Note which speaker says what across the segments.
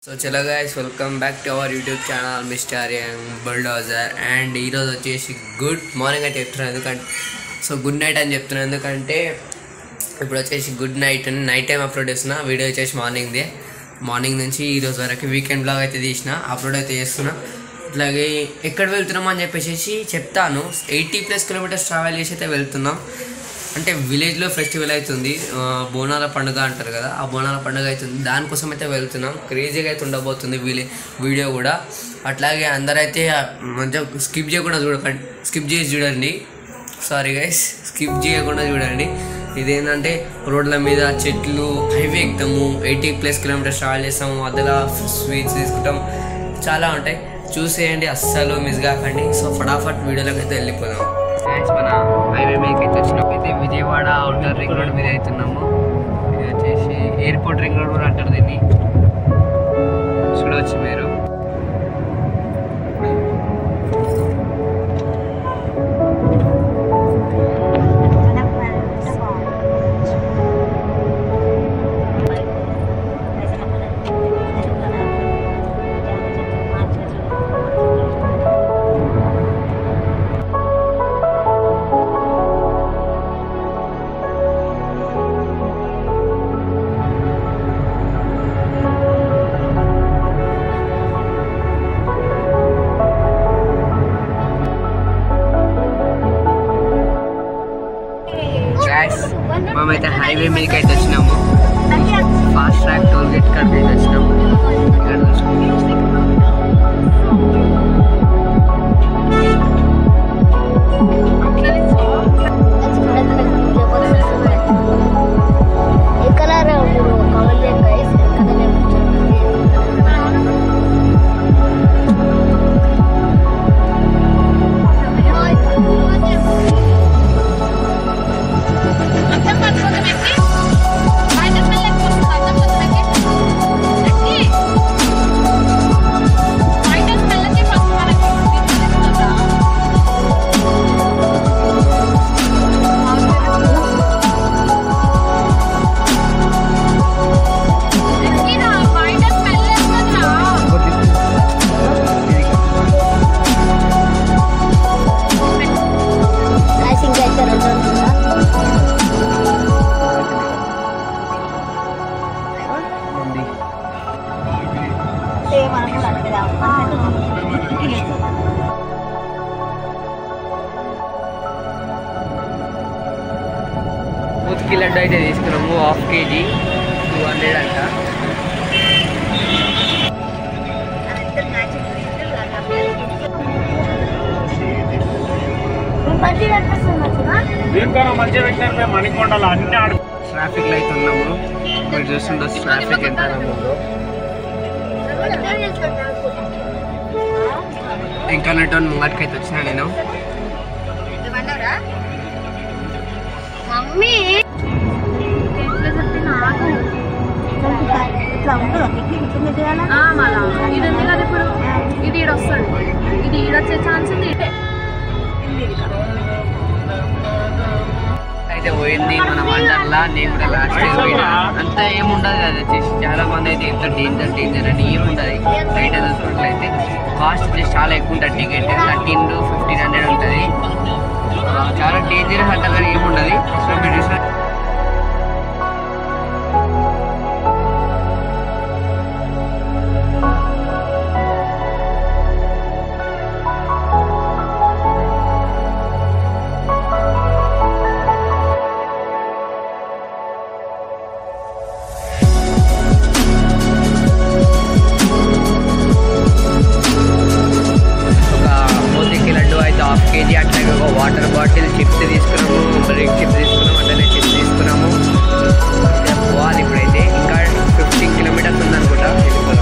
Speaker 1: So చలో guys welcome back to our YouTube channel mister bulldozer and ఈరోజు వచ్చేసి good morning అని చెప్తున్నాను ఎందుకంటే సో గుడ్ నైట్ అని చెప్తున్నాను ఎందుకంటే ఇప్పుడు వచ్చేసి గుడ్ నైట్ అని నైట్ టైం అప్లోడ్ చేస్తున్నా వీడియో వచ్చేసి మార్నింగ్దే మార్నింగ్ నుంచి ఈ రోజు వరకు వీకెండ్ బ్లాగ్ అయితే తీసిన అప్లోడ్ అయితే చేస్తున్నా అట్లాగే ఎక్కడ వెళ్తున్నాం అని చెప్పేసి చెప్తాను ఎయిటీ ప్లస్ కిలోమీటర్స్ ట్రావెల్ చేసి అయితే వెళ్తున్నాం అంటే విలేజ్లో ఫెస్టివల్ అవుతుంది ఆ, బోనాల పండుగ అంటారు కదా ఆ బోనాల పండుగ అవుతుంది దానికోసం అయితే వెళ్తున్నాం క్రేజీగా అయితే ఉండబోతుంది వీలే వీడియో కూడా అట్లాగే అందరైతే ఆ, మంచిగా స్కిప్ చేయకుండా చూడకండి స్కిప్ చేసి చూడండి సారీ గైస్ స్కిప్ చేయకుండా చూడండి ఇదేంటంటే రోడ్ల మీద చెట్లు హైవే ఎక్కుతాము ఎయిటీ ప్లస్ కిలోమీటర్స్ ట్రావెల్ చేస్తాము మధ్యలో స్వీట్స్ తీసుకుంటాం చాలా ఉంటాయి చూసేయండి అస్సలు మిస్ కాకండి సో ఫటాఫట్ వీడియోలోకి అయితే వెళ్ళిపోదాం థ్యాంక్స్ మన హైవే మీదకి అయితే వచ్చినాం అయితే విజయవాడ అవుటర్ రింగ్ రోడ్ మీద అవుతున్నాము ఇది వచ్చేసి ఎయిర్పోర్ట్ రింగ్ రోడ్ కూడా అంటారు దీన్ని చూడవచ్చు మీరు గ్యాస్ మేమైతే హైవే మీదకి అయితే వచ్చినాము ఫాస్ట్ ట్రాక్ టోల్ గేట్ కాడికి అయితే వచ్చినాము ఇక్కడ చూసుకోండి. ఉంది. మూతికి లడ్డు అయితే తీసుకున్నాము హాఫ్ కేజీ టూ హండ్రెడ్ అంట
Speaker 2: దీనికన్నా మంచిగా పెట్టినారు మేము మణికొండలో అన్ని ఆడు
Speaker 1: ట్రాఫిక్ లైట్ ఉన్నాము మీరు చూస్తుంటే ట్రాఫిక్ ఎంత ఉందో ఇంకా నెట్వర్క్ ముంగటికి అయితే వచ్చిన నేను
Speaker 3: మమ్మీ
Speaker 4: ఇది ఉంది కదా ఇప్పుడు ఇది ఈడ వస్తాడు ఇది ఈడొచ్చే ఛాన్స్ ఉంది ఇటే
Speaker 1: అయితే పోయింది మన వండర్లా నేను కూడా లాస్ట్ టైం పోయినా అంతా ఏముండదు అది వచ్చేసి చాలా మంది అయితే ఎంత డేంజర్ డేంజర్ అని ఏముండదు బయట చూసినట్లయితే కాస్ట్ వచ్చేసి చాలా ఎక్కువ ఉంటుంది ticket thirteen to fifteen hundred ఉంటుంది ఆ, చాలా డేంజరస్ అంట కానీ ఏముండదు సో మీరు చూసిన ఒక మోతికి లడ్డు అయితే హాఫ్ కేజీ అట్లాగే ఒక వాటర్ బాటిల్ చిప్స్ తీసుకున్నాము బ్రేక్ చిప్స్ తీసుకున్నాము అట్లనే చిప్స్ తీసుకున్నాము అయితే పోవాలి ఇప్పుడైతే ఇంకా ఫిఫ్టీన్ కిలోమీటర్స్ ఉందనుకుంటా వెళ్ళిపోదాం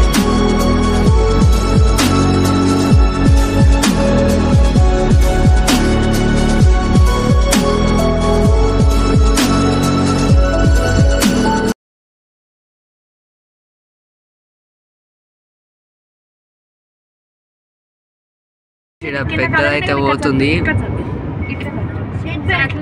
Speaker 1: ఇక్కడ పెద్దదైతే పోతుంది
Speaker 4: ఇక్కడ చదువు. ఇక్కడ చదువు.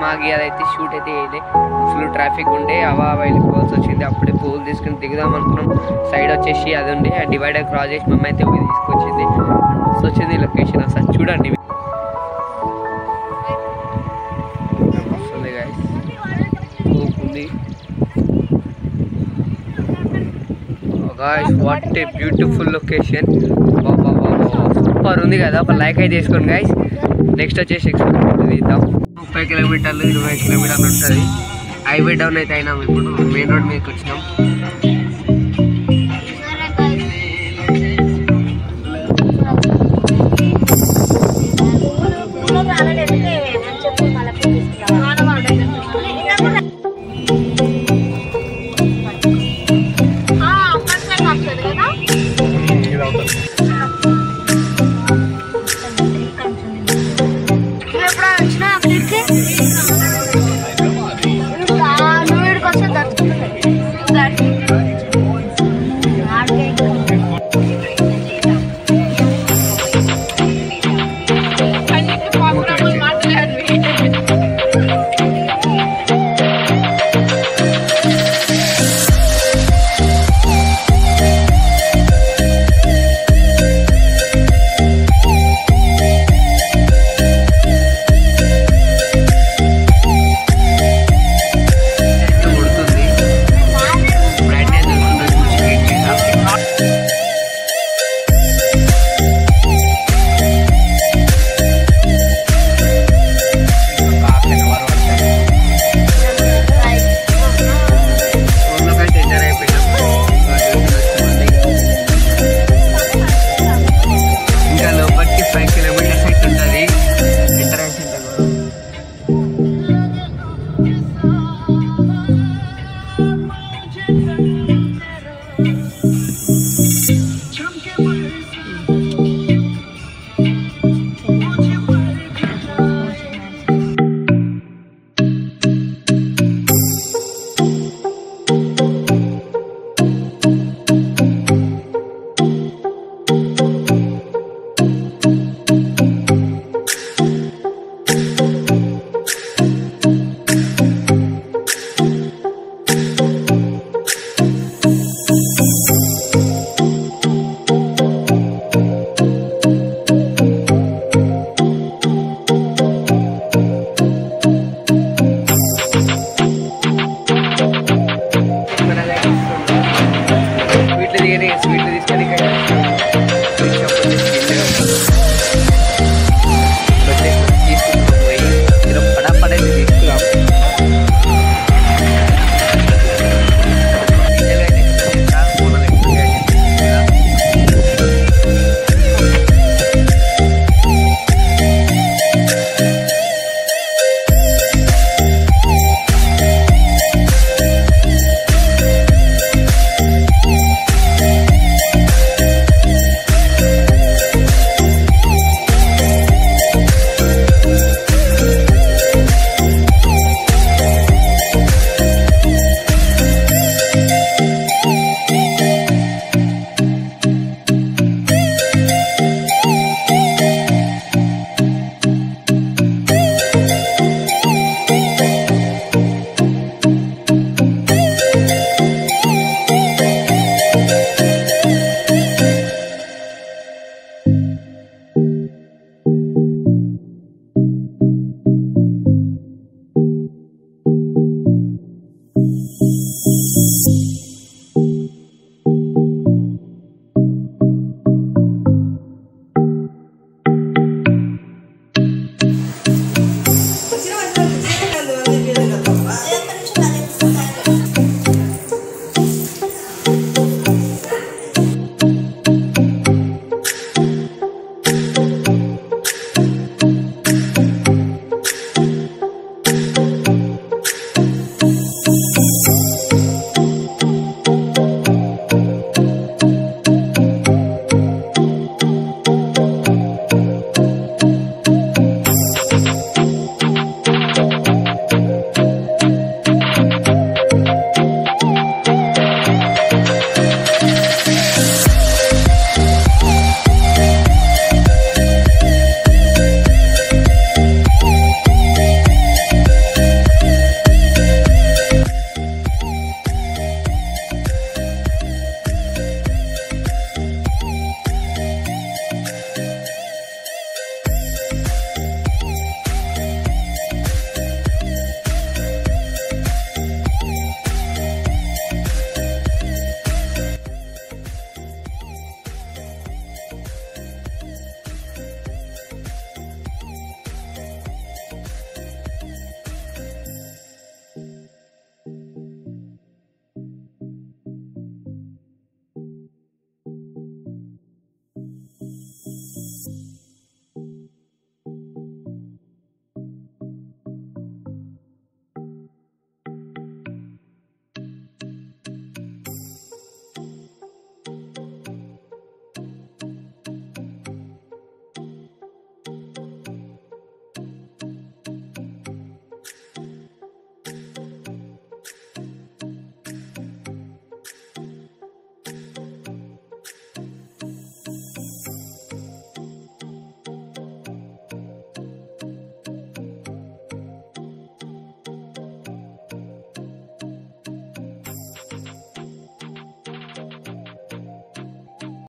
Speaker 1: మాకు అదైతే షూట్ అయితే వేయలే ఫుల్ ట్రాఫిక్ ఉండే అవా వెళ్ళిపోవాల్సి వచ్చింది అప్పుడే పూలు తీసుకుని దిగుదాం అనుకున్నాం సైడ్ వచ్చేసి అది ఉండి ఆ డివైడర్ క్రాస్ చేసి మమ్మీ అయితే పోయి తీసుకొచ్చింది మస్తు వచ్చింది లొకేషన్ అసలు చూడండి వస్తుంది guys. ఉంది guys what a beautiful location super ఉంది కదా ఒక లైక్ అయితే చేసుకోండి గైస్ నెక్స్ట్ వచ్చేసి ఎక్స్పెక్ట్ ఇద్దాం ముప్పై కిలోమీటర్లు ఇరవై కిలోమీటర్లు ఉంటుంది హైవే డౌన్ అయితే అయినాం ఇప్పుడు మెయిన్ రోడ్ మీదకి వచ్చినాం